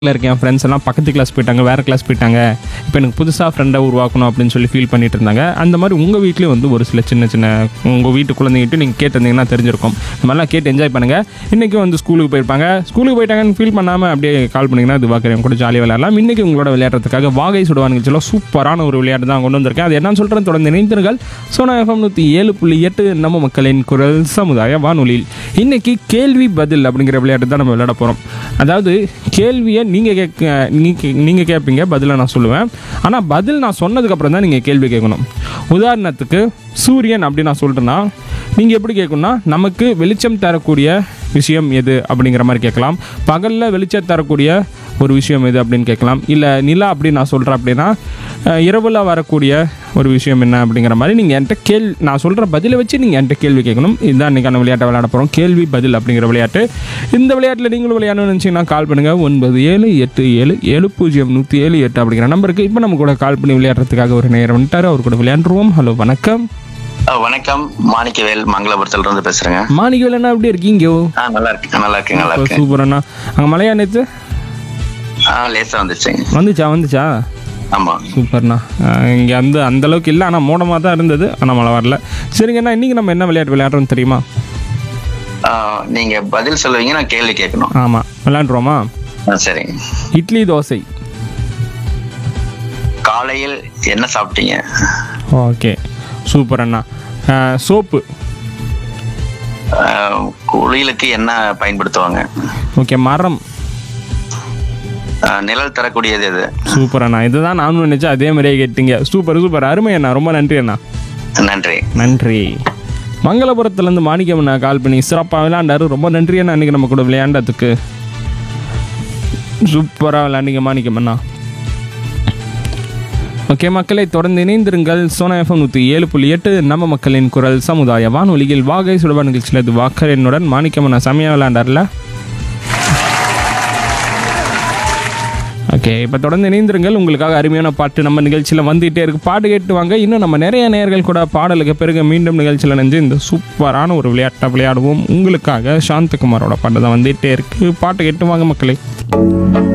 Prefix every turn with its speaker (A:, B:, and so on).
A: கிளாஸில் இருக்கேன் ஃப்ரெண்ட்ஸ் எல்லாம் பக்கத்து கிளாஸ் போயிட்டாங்க வேறு கிளாஸ் போயிட்டாங்க இப்போ எனக்கு புதுசாக ஃப்ரெண்டை உருவாக்கணும் அப்படின்னு சொல்லி ஃபீல் பண்ணிட்டு இருந்தாங்க அந்த மாதிரி உங்கள் வீட்லேயும் வந்து ஒரு சில சின்ன சின்ன உங்கள் வீட்டு குழந்தைகிட்ட நீங்கள் கேட்டிருந்தீங்கன்னா தெரிஞ்சிருக்கும் இந்த மாதிரிலாம் கேட்டு என்ஜாய் பண்ணுங்கள் இன்றைக்கி வந்து ஸ்கூலுக்கு போயிருப்பாங்க ஸ்கூலுக்கு போயிட்டாங்கன்னு ஃபீல் பண்ணாமல் அப்படியே கால் பண்ணிங்கன்னா இது பார்க்குறேன் கூட ஜாலியாக விளையாடலாம் இன்றைக்கி உங்களோட விளையாடுறதுக்காக வாகை சுடுவான் நிகழ்ச்சியில் சூப்பரான ஒரு விளையாட்டு தான் கொண்டு வந்திருக்கேன் அது என்னன்னு சொல்கிறேன் தொடர்ந்து இணைந்தீர்கள் சோனா எஃப்எம் நூற்றி ஏழு புள்ளி எட்டு நம்ம மக்களின் குரல் சமுதாய வானொலியில் இன்னைக்கு கேள்வி பதில் அப்படிங்கிற விளையாட்டு தான் நம்ம விளையாட போகிறோம் அதாவது கேள்வியை நீங்கள் கேட்க நீங்கள் நீங்கள் கேட்பீங்க பதிலை நான் சொல்லுவேன் ஆனால் பதில் நான் சொன்னதுக்கப்புறம் தான் நீங்கள் கேள்வி கேட்கணும் உதாரணத்துக்கு சூரியன் அப்படி நான் சொல்கிறேன்னா நீங்கள் எப்படி கேட்கணும்னா நமக்கு வெளிச்சம் தரக்கூடிய விஷயம் எது அப்படிங்கிற மாதிரி கேட்கலாம் பகலில் வெளிச்சம் தரக்கூடிய ஒரு விஷயம் எது அப்படின்னு கேட்கலாம் இல்லை நிலா அப்படின்னு நான் சொல்கிறேன் அப்படின்னா அஹ், இரவுல வரக்கூடிய ஒரு விஷயம் என்ன அப்படிங்கிற மாதிரி நீங்கள் என்கிட்ட கேள் நான் சொல்கிற பதிலை வச்சு நீங்கள் என்கிட்ட கேள்வி கேட்கணும் இதுதான் இன்றைக்கான விளையாட்டை விளையாட போகிறோம் கேள்வி பதில் அப்படிங்கிற விளையாட்டு இந்த விளையாட்டில் நீங்களும் விளையாடணும்னு நினச்சிங்கன்னா கால் பண்ணுங்கள் ஒன்பது ஏழு எட்டு ஏழு ஏழு பூஜ்ஜியம் நூற்றி ஏழு எட்டு அப்படிங்கிற நம்பருக்கு இப்போ நம்ம கூட கால் பண்ணி விளையாடுறதுக்காக ஒரு நேரம் வந்துட்டார் அவர் கூட விளையாண்டுருவோம் ஹலோ வணக்கம்
B: ஆ, வணக்கம் மாணிக்கவேல் மங்களபுரத்துல இருந்து பேசுறேங்க
A: மாணிக்கவேல் என்ன எப்படி இருக்கீங்க
B: ஆ நல்லா இருக்கு நல்லா இருக்கு நல்லா இருக்கு
A: சூப்பர் அண்ணா அங்கே மலையா நேற்று
B: ஆ லேசா வந்துச்சுங்க
A: வந்துச்சா வந்துச்சா
B: ஆமா
A: சூப்பர்ண்ணா இங்கே அந்த அந்த அளவுக்கு இல்லை ஆனால் மோடமாக தான் இருந்தது ஆனால் மழை வரல சரிங்கண்ணா இன்றைக்கி நம்ம என்ன விளையாட்டு விளையாடுறோம் தெரியுமா
B: ஆ, நீங்க பதில் சொல்லுவீங்க நான் கேள்வி கேட்கணும்
A: ஆமாம் விளையாண்டுருவோமா
B: ஆ, சரிங்க
A: இட்லி தோசை
B: காலையில் என்ன சாப்பிட்டீங்க
A: ஓகே சூப்பர் அண்ணா சோப்பு
B: ஆ, குளியலுக்கு என்ன பயன்படுத்துவாங்க
A: ஓகே மரம்
B: ஆ, நிழல் தரக்கூடியது எது
A: சூப்பர் அண்ணா இதுதான் நானும் நினச்சேன் அதே மாதிரியே கேட்டீங்க சூப்பர் சூப்பர் அருமை அண்ணா ரொம்ப நன்றி அண்ணா
B: நன்றி
A: நன்றி மங்களபுரத்துலேருந்து மாணிக்கம் அண்ணா கால் பண்ணி சிறப்பாக விளையாண்டாரு ரொம்ப நன்றி அண்ணா அன்றைக்கி நம்ம கூட விளையாண்டதுக்கு சூப்பராக விளையாண்டிங்க மாணிக்கம் அண்ணா ஓகே மக்களை தொடர்ந்து இணைந்திருங்கள் சோனா எஃப்எம் நூற்றி ஏழு புள்ளி எட்டு நம்ம மக்களின் குரல் சமுதாய வானொலியில் வாகை சுடபா நிகழ்ச்சியில் இது வாக்கர் என்னுடன் மாணிக்கம் அண்ணா செமையாக விளையாண்டார்ல ஓகே இப்போ தொடர்ந்து இணைந்திருங்கள் உங்களுக்காக அருமையான பாட்டு நம்ம நிகழ்ச்சியில் வந்துகிட்டே இருக்கு பாட்டு கேட்டு வாங்க இன்னும் நம்ம நிறைய நேயர்கள் கூட பாடலுக்கு பிறகு மீண்டும் நிகழ்ச்சியில் நினைஞ்சு இந்த சூப்பரான ஒரு விளையாட்டை விளையாடுவோம் உங்களுக்காக சாந்தகுமாரோட பாட்டு தான் வந்துகிட்டே இருக்கு பாட்டு கேட்டு வாங்க மக்களே